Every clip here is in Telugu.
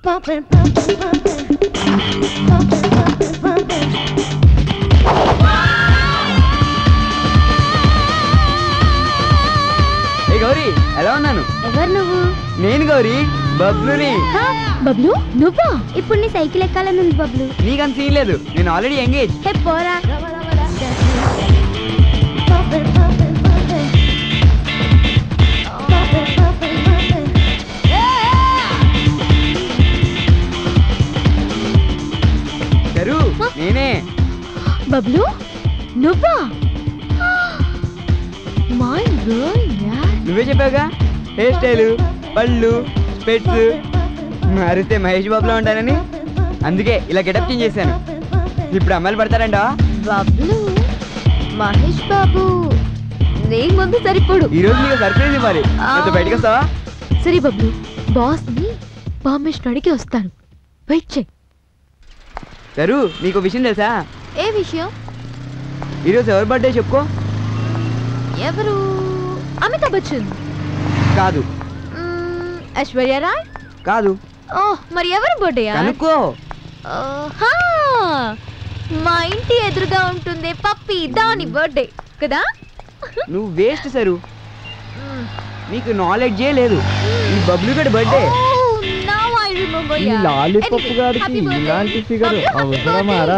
ఏ గౌరీ ఎలా ఉన్నాను ఎవరు నువ్వు నేను గౌరీ బబ్లుని హా, బబ్లు నువ్వా ఇప్పుడు నీ సైకిల్ ఎక్కాలని ఉంది బబ్లు నీకంత సీన్ లేదు నేను ఆల్రెడీ ఎంగేజ్ హే పోరా సరు నేనే బబ్లు నువ్వా మై గాడ్ నువ్వే చెప్పావుగా హెయిర్ స్టైల్ పళ్ళు స్పెట్స్ మారితే మహేష్ బాబులో ఉంటానని అందుకే ఇలా గెటప్ చేంజ్ చేశాను ఇప్పుడు అమ్మాయిలు పడతారంట బబ్లు మహేష్ బాబు నీ ముందు సరిపోడు ఈ రోజు నీకు సర్ప్రైజ్ ఇవ్వాలి నాతో బయటకు వస్తావా సరే బబ్లు బాస్ ని పర్మిషన్ అడిగి వస్తాను వెయిట్ చేయి సరు నీకు విషయం తెలుసా ఏ విషయం ఈరోజు ఎవరి బర్త్డే చెప్పుకో ఎవరు అమితాబ్ బచ్చన్ కాదు మ్మ్, ఐశ్వర్య రాయ్ కాదు ఓ మరి ఎవరి బర్త్డే కనుక్కో మా ఇంటి ఎదురుగా ఉంటుంది పప్పి దాని బర్త్డే కదా నువ్వు వేస్ట్ సరు మ్మ్. నీకు నాలెడ్జే లేదు ఈ బబ్లు గడి birthday Oh, now I remember, ఈ yeah. లాలీపాప్ Anyway, గారికి happy birthday. ఇలాంటి ఫిగర్ Bublu, happy అవసరమారా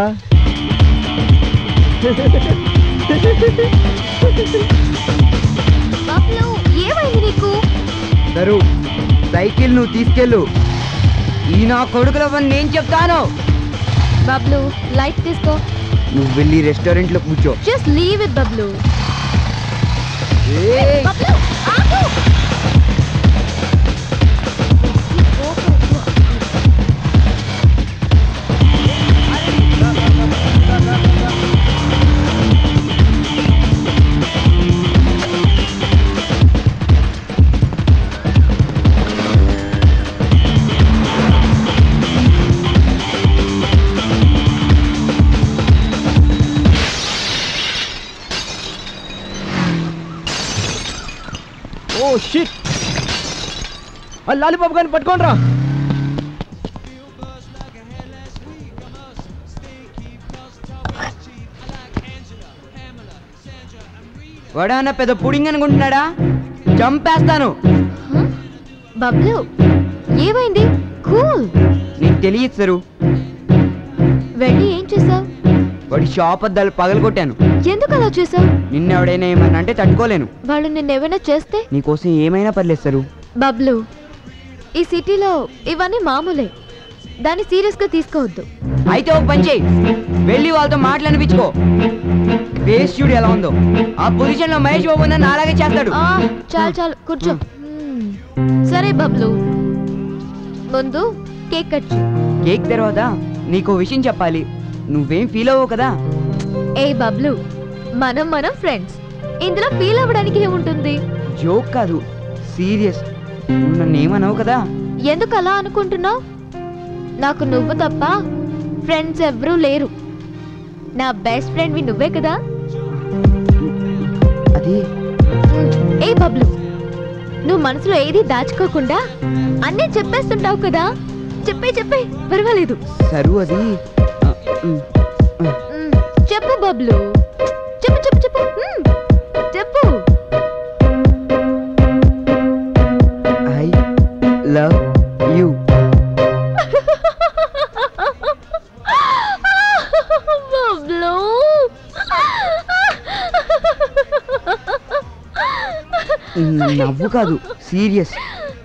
birthday. బబ్లు, ఏమైంది నీకు సరు సైకిల్ నువ్వు తీసుకెళ్ళు ఈ నా కొడుకుల పని నేను చెప్తాను బబ్లు లైట్ తీసుకో నువ్వు వెళ్ళి రెస్టారెంట్లో కూర్చో జస్ట్ లీవ్ ఇట్ బబ్లు ఏయ్! బబ్లు ఆగు ఓ షిట్ ఆ లాలీపాప్ గారిని పట్టుకోండి రా వాడేమన్నా పెద్ద పుడింగ్ అనుకుంటున్నాడా చంపేస్తాను Huh? బబ్లు ఏమైంది కూల్ నీకు తెలియదు సరు వెళ్ళి ఏం చేసావు వాడి షాప్ అద్దాలు పగలగొట్టాను ఎందుకు అలా చేసావు నిన్న ఎవడైనా ఏమన్నా అంటే తట్టుకోలేను వాళ్ళు నిన్నేమైనా చేస్తే నీకోసం ఏమైనా పర్లేదు సరు బబ్లు ఈ సిటీలో ఇవన్నీ మామూలే దాన్ని సీరియస్గా తీసుకోవద్దు అయితే ఒక పని చేయి వెళ్ళి వాళ్ళతో మాట్లాడిపించుకో ఫేస్ చూడు ఎలా ఉందో ఆ పొజిషన్ లో మహేష్ బాబు నన్ను అలాగే చేస్తాడు ఆ, చాలు చాలు కూర్చో మ్మ్. సరే బబ్లు ముందు కేక్ కట్ చేయి. కేక్ తర్వాత నీకు విషయం చెప్పాలి నువ్వేం ఫీల్ అవ్వవు కదా ఏ బబ్లు మనం మనం ఫ్రెండ్స్ ఇందులో ఫీల్ అవ్వడానికి ఏముంటుంది జోక్ కాదు సీరియస్ నువ్వు నన్ను ఏమనవు కదా ఎందుకు అలా అనుకుంటున్నావు నాకు నువ్వు తప్ప ఫ్రెండ్స్ ఎవ్వరూ లేరు నా బెస్ట్ ఫ్రెండ్వి నువ్వే కదా అది ఏ బబ్లు నువ్వు మనసులో ఏది దాచుకోకుండా అన్నీ చెప్పేస్తుంటావు కదా చెప్పే చెప్పే పర్వాలేదు సరు అది ఆ, ఉమ్, ఆ, మ్, చెప్పు బబ్లు చెప్పు చెప్పు చెప్పు మ్, చెప్పు ఐ లవ్ యూ బబ్లు నవ్వు కాదు serious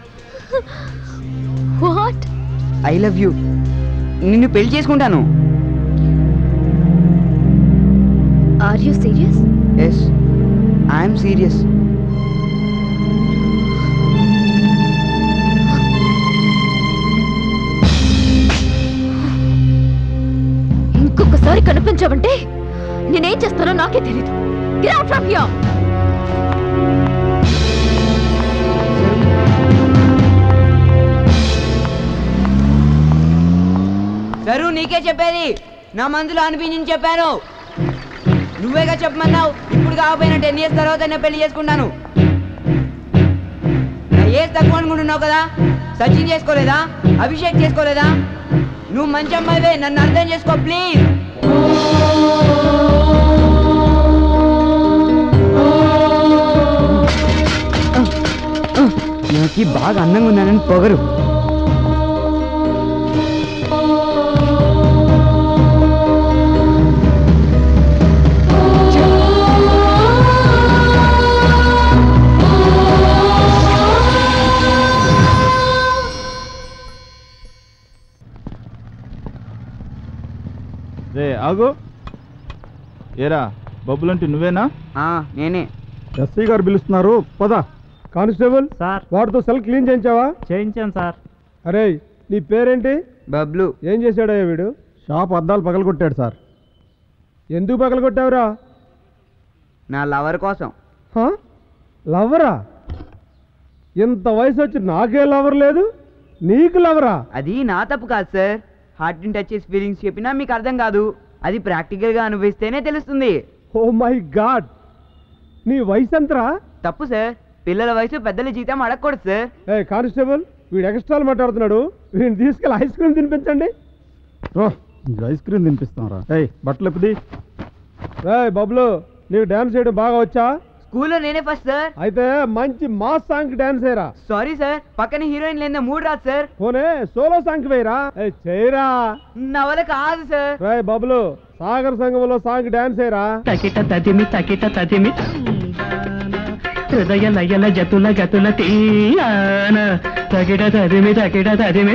what I love you నిన్ను పెళ్లి చేసుకుంటాను are you serious yes I'm serious ఇంకొకసారి కనిపించావంటే నేనేం చేస్తానో నాకే తెలీదు Get out from here! Saru నీకే చెప్పేది నా మందులో అనిపించింది చెప్పాను నువ్వేగా చెప్పమన్నావు ఇప్పుడు కాకపోయినా టెన్ ఇయర్స్ తర్వాత నేను పెళ్లి చేసుకుంటాను నా ఏజ్ తక్కువ అనుకుంటున్నావు కదా సచిన్ చేసుకోలేదా అభిషేక్ చేసుకోలేదా నువ్వు మంచి అమ్మాయివే నన్ను అర్థం చేసుకో ప్లీజ్ నాకు బాగా అందంగా ఉన్నానని పొగరు రే ఆగు ఏరా బబ్బులంటే నువ్వేనా ఆ, నేనే ఎస్ఐ గారు పిలుస్తున్నారు పద కానిస్టేబుల్ సార్ వాటితో సెల్ క్లీన్ చేయించావా చేయించాను సార్ అరే నీ పేరేంటి బబ్లు ఏం చేశాడయ్యా వీడు షాప్ అద్దాలు పగలగొట్టాడు సార్ ఎందుకు పగలగొట్టావురా నా లవర్ కోసం హా? లవరా ఇంత వయసు వచ్చి నాకే లవర్ లేదు నీకు లవరా అది నా తప్పు కాదు సార్ హార్ట్ టచ్ చేసి ఫీలింగ్స్ చెప్పినా మీకు అర్థం కాదు అది ప్రాక్టికల్గా అనుభవిస్తేనే తెలుస్తుంది ఓ మై గాడ్ నీ వయసు ఎంతరా తప్పు సార్ పిల్లల వయసు పెద్దల జీతం అడగకూడదు సార్ ఏ కానిస్టేబుల్ వీడు ఎక్స్ట్రాలు మాట్లాడుతున్నాడు వీడిని తీసుకెళ్ళి ఐస్ క్రీమ్ తినిపించండి ఐస్ క్రీమ్ తినిపిస్తాం ఏయ్ బట్టలు ఎప్పుది రే బబ్లు నీకు డ్యాన్స్ చేయడం బాగా వచ్చా స్కూల్లో నేనే ఫస్ట్ సార్ అయితే మంచి మాస్ సాంగ్ డ్యాన్స్ వేయరా సారీ సార్ పక్కన హీరోయిన్ లేదా మూడు రాదు సార్ పోనే సోలో సాంగ్ వేయరా ఏ చేయరా నా వల్ల కాదు సార్ రే బబ్లు సాగర్ సంగంలో సాంగ్ డ్యాన్స్ వేయరా తకిట తదిమి తకిట తదిమి హృదయ లయల జతుల గతుల తీయాన తకిట తదిమి తకిట తదిమి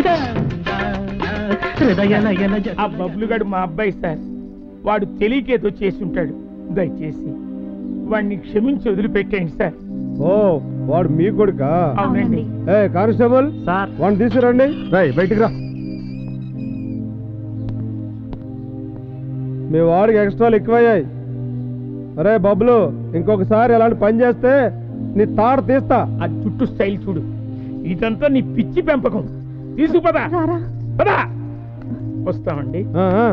హృదయ లయల ఆ బబ్లుగాడు మా అబ్బాయి సార్ వాడు తెలియకేదో చేసి ఉంటాడు దయచేసి వాడిని క్షమించి వదిలిపెట్టేయండి సార్ ఓ వాడు మీ కొడుకా అవునండి ఏ కానిస్టేబుల్ సార్ వాడిని తీసుకురండి రై బయటికి రా మీ వాడికి ఎక్స్ట్రాలు ఎక్కువయ్యాయి అరే బబ్లు ఇంకొకసారి ఇలాంటి పని చేస్తే నీ తాడు తీస్తా ఆ చుట్టూ స్టైల్ చూడు ఇదంతా నీ పిచ్చి పెంపకం తీసుకుపదా పదా వస్తామండి ఆ, ఆ.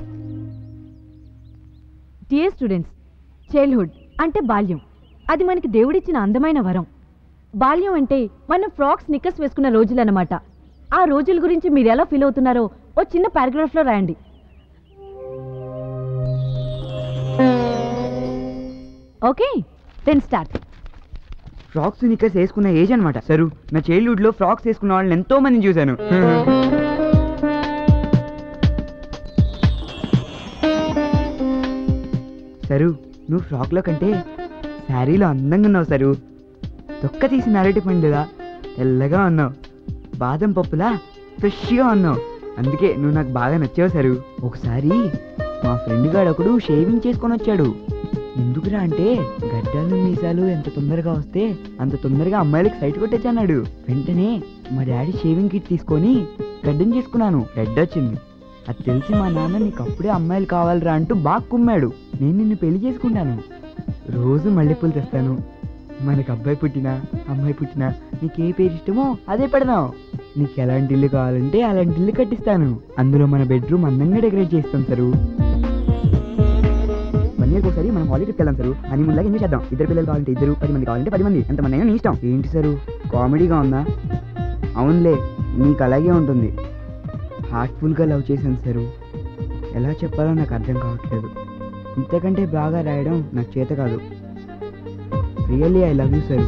డియర్ స్టూడెంట్స్ చైల్డ్హుడ్ అంటే బాల్యం అది మనకి దేవుడిచ్చిన అందమైన వరం బాల్యం అంటే మనం ఫ్రాక్స్ నిక్కర్స్ వేసుకున్న రోజులన్నమాట ఆ రోజుల గురించి మీరు ఎలా ఫీల్ అవుతున్నారో ఓ చిన్న పారాగ్రాఫ్లో రాయండి okay then start frocks knickers వేసుకున్న ఏజ్ అనమాట సరు నా చైల్డ్హుడ్ లో ఫ్రాక్స్ వేసుకున్న వాళ్ళని ఎంతో మందిని చూశాను సరు నువ్వు ఫ్రాక్లో కంటే శారీలో అందంగా ఉన్నావు సరు తొక్క తీసిన అరటి పండులా తెల్లగా ఉన్నావు బాదం పప్పులా ఫ్రెష్గా ఉన్నావు అందుకే నువ్వు నాకు బాగా నచ్చావు సరు ఒకసారి మా ఫ్రెండ్ గాడు ఒకడు షేవింగ్ చేసుకొని వచ్చాడు ఎందుకురా అంటే గడ్డాలు మీసాలు ఎంత తొందరగా వస్తే అంత తొందరగా అమ్మాయిలకి సైట్ కొట్టేచ్చన్నాడు వెంటనే మా డాడీ షేవింగ్ కిట్ తీసుకొని గడ్డం చేసుకున్నాను రెడ్ వచ్చింది అది తెలిసి మా నాన్న నీకు అప్పుడే అమ్మాయిలు కావాలిరా అంటూ బాగా కుమ్మాడు నేను నిన్ను పెళ్లి చేసుకుంటాను రోజు మల్లెపూలు తెస్తాను మనకి అబ్బాయి పుట్టినా అమ్మాయి పుట్టినా నీకు ఏ పేరు ఇష్టమో అదే పెడదాం నీకు ఎలాంటి ఇల్లు కావాలంటే అలాంటి ఇల్లు కట్టిస్తాను అందులో మన బెడ్రూమ్ అందంగా డెకరేట్ చేస్తాం సరు వన్ ఇయర్ ఒకసారి మనం హాలిడేకి వెళ్ళాం సార్ అని ముందుగా ఎంజాయ్ చేద్దాం ఇద్దరు పిల్లలు కావాలంటే ఇద్దరు పది మంది కావాలంటే పది మంది ఎంతమంది అయినా నీ ఇష్టం ఏంటి సారు కామెడీగా ఉందా అవునులే నీకు అలాగే ఉంటుంది హార్ట్ఫుల్గా లవ్ చేశాను సారు ఎలా చెప్పాలో నాకు అర్థం కావట్లేదు ఇంతకంటే బాగా రాయడం నాకు చేత కాదు really I love you sir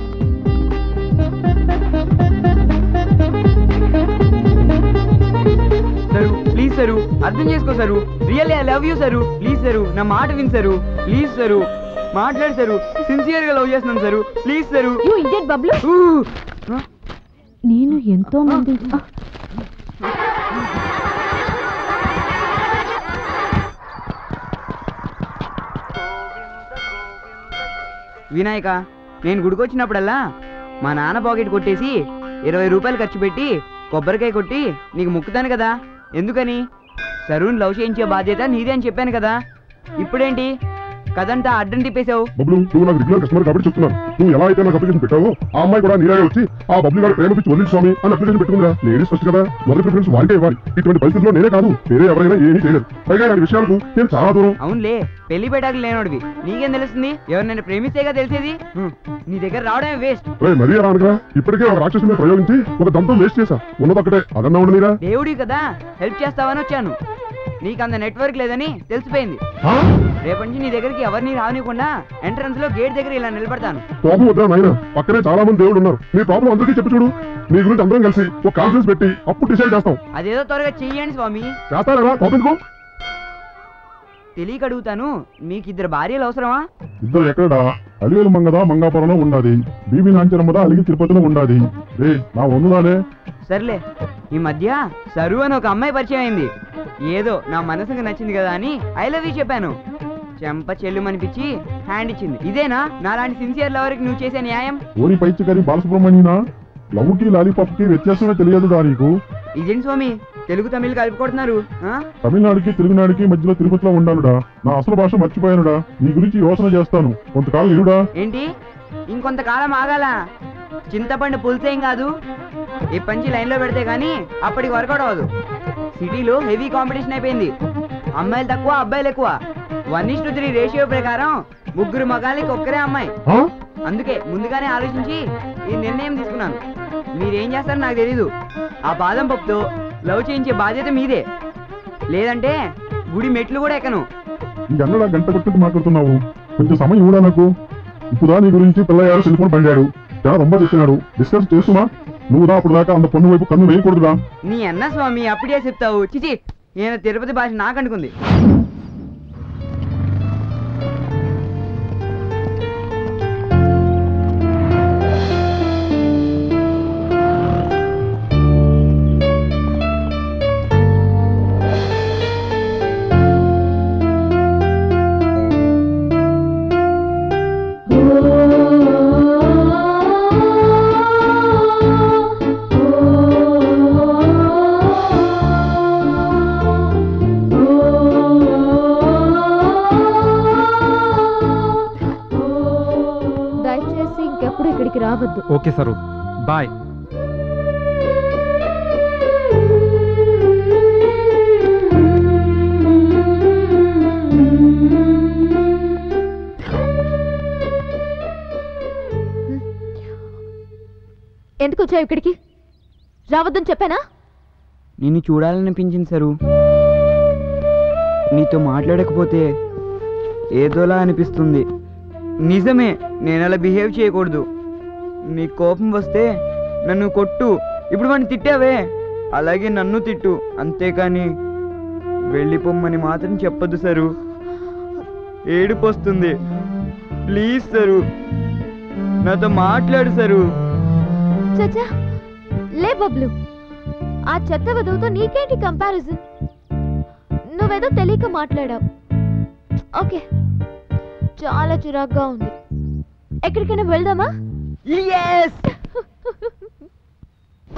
Saru please Saru అర్థం చేసుకో Saru really I love you Saru please Saru నా మాట విన్ సరు ప్లీజ్ సరు మాట్లాడు సరు సిన్సియర్ గా లవ్ చేస్తున్నాను Saru please Saru you idiot Bublu ఊ! ఆ? నేను ఎంతో మంది వినాయక నేను గుడికొచ్చినప్పుడల్లా మా నాన్న పాకెట్ కొట్టేసి ఇరవై రూపాయలు ఖర్చు పెట్టి కొబ్బరికాయ కొట్టి నీకు మొక్కుతాను కదా ఎందుకని సరూన్ లవ్ చేయించే బాధ్యత నీదే అని చెప్పాను కదా ఇప్పుడేంటి కదంతా అడ్డం తిప్పేశావు బబ్లు నువ్వు నాకు రెగ్యులర్ కస్టమర్ కాబట్టి చెప్తున్నాను నువ్వు ఎలా అయితే నాకు అప్లికేషన్ పెట్టావో ఆ అమ్మాయి కూడా నీరాగే వచ్చి ఆ బబ్లు గారు ప్రేమ పిచ్చి వదిలి స్వామి అని అప్లికేషన్ పెట్టుకుందా లేడీస్ ఫస్ట్ కదా మొదటి ప్రిఫరెన్స్ వారికే ఇవ్వాలి ఇటువంటి పరిస్థితుల్లో నేనే కాదు వేరే ఎవరైనా ఏమీ చేయలేరు పైగా ఇలాంటి విషయాలకు నేను చాలా దూరం అవునులే పెళ్లి పెట్టాక లేనోడివి నీకేం తెలుస్తుంది ఎవరినైనా ప్రేమిస్తేగా తెలిసేది హ్మ్. నీ దగ్గర రావడమే వేస్ట్ రే మరీ అలా అనగా ఇప్పటికే ఒక రాక్షసుని ప్రయోగించి ఒక దంతం వేస్ట్ చేశా ఉన్నదొక్కటే అదన్నా ఉండనీరా దేవుడి కదా హెల్ప్ చేస్తావని వచ్చాను నీకు అంత నెట్వర్క్ లేదని తెలిసిపోయింది రేపటి నుంచి నీ దగ్గరికి ఎవరిని రానివ్వకుండా ఎంట్రన్స్ లో గేట్ దగ్గర ఇలా నిలబడతాను కోపం వద్దా నాయన పక్కనే చాలా మంది దేవుడు ఉన్నారు నీ ప్రాబ్లం అందరికీ చెప్పు చూడు నీ గురించి అందరం కలిసి ఒక కాన్ఫరెన్స్ పెట్టి అప్పుడు డిసైడ్ చేస్తాం అదేదో త్వరగా చెయ్యండి స్వామి చేస్తారా కోపందుకో తెలియక అడుగుతాను మీకు ఇద్దరు భార్యలు అవసరమా ఇద్దరు ఎక్కడా అలివేలు మంగద మంగాపురంలో ఉండాది బీబీ నాంచనమ్మద అలిగి తిరుపతిలో ఉండాది రే నా వందులానే సర్లే ఈ మధ్య సరు అని ఒక అమ్మాయి పరిచయం అయింది ఏదో నా మనసుకు నచ్చింది కదా అని ఐ లవ్ యూ చెప్పాను చెంప చెల్లుమనిపించి హ్యాండ్ ఇచ్చింది ఇదేనా నాలాంటి సిన్సియర్ లవర్కి నువ్వు చేసే న్యాయం ఓరి పైచికరి బాలసుబ్రహ్మణ్యనా లవ్వుకి లాలీపాప్కి వ్యత్యాసమే తెలియదుగా నీకు ఇదేంటి స్వామి తెలుగు తమిళ్ కలుపుకొడుతున్నారు ఆ? తమిళనాడుకి తెలుగునాడుకి మధ్యలో తిరుపతిలో ఉండానుడా నా అసలు భాష మర్చిపోయానుడా నీ గురించి యోచన చేస్తాను కొంతకాలం ఇరుడా ఏంటి ఇంకొంతకాలం ఆగాల చింతపండు పులుసేం కాదు ఈ పంచి లైన్లో పెడితే గానీ అప్పటికి వర్కౌట్ అవ్వదు సిటీలో హెవీ కాంపిటీషన్ అయిపోయింది అమ్మాయిలు తక్కువ అబ్బాయిలు ఎక్కువ one is to three ratio ప్రకారం ముగ్గురు మగాళ్ళకి ఒక్కరే అమ్మాయి ఆ? అందుకే ముందుగానే ఆలోచించి ఈ నిర్ణయం తీసుకున్నాను మీరేం చేస్తారో నాకు తెలీదు ఆ బాదం పప్పుతో లవ్ చేయించే బాధ్యత మీదే లేదంటే గుడి మెట్లు కూడా ఎక్కను ఈ అన్నడా గంట కొట్టుకు మాట్లాడుతున్నావు కొంచెం సమయం ఇవ్వడా నాకు ఇప్పుడు నీ గురించి పిల్లయ్యారు టెలిఫోన్ పండాడు చాలా రొమ్మ చెప్పినాడు డిస్కస్ చేస్తున్నా నువ్వు దా అప్పుడు దాకా అంత పొన్ను వైపు కన్ను వేయకూడదురా నీ అన్న స్వామి అప్పుడే చెప్తావు చిచి ఈయన తిరుపతి భాష నాకంటుకుంది దయచేసి ఇంకెప్పుడు ఇక్కడికి రావద్దు ఓకే సరు బాయ్ ఎందుకు వచ్చావు ఇక్కడికి రావద్దని చెప్పానా నిన్ను చూడాలనిపించింది సరు నీతో మాట్లాడకపోతే ఏదోలా అనిపిస్తుంది నిజమే నేను అలా బిహేవ్ చేయకూడదు నీ కోపం వస్తే నన్ను కొట్టు ఇప్పుడు వాడిని తిట్టావే అలాగే నన్ను తిట్టు అంతేకాని వెళ్ళిపోమ్మని మాత్రం చెప్పొద్దు సరు ఏడుపు వస్తుంది ప్లీజ్ సరు నాతో మాట్లాడు సరు చచ్చా లే బబ్లు ఆ చెత్త వధువుతో నీకేంటి కంపారిజన్ నువ్వేదో తెలియక మాట్లాడావు ఓకే చాలా చిరాగ్గా ఉంది ఎక్కడికైనా వెళ్దామా ఎస్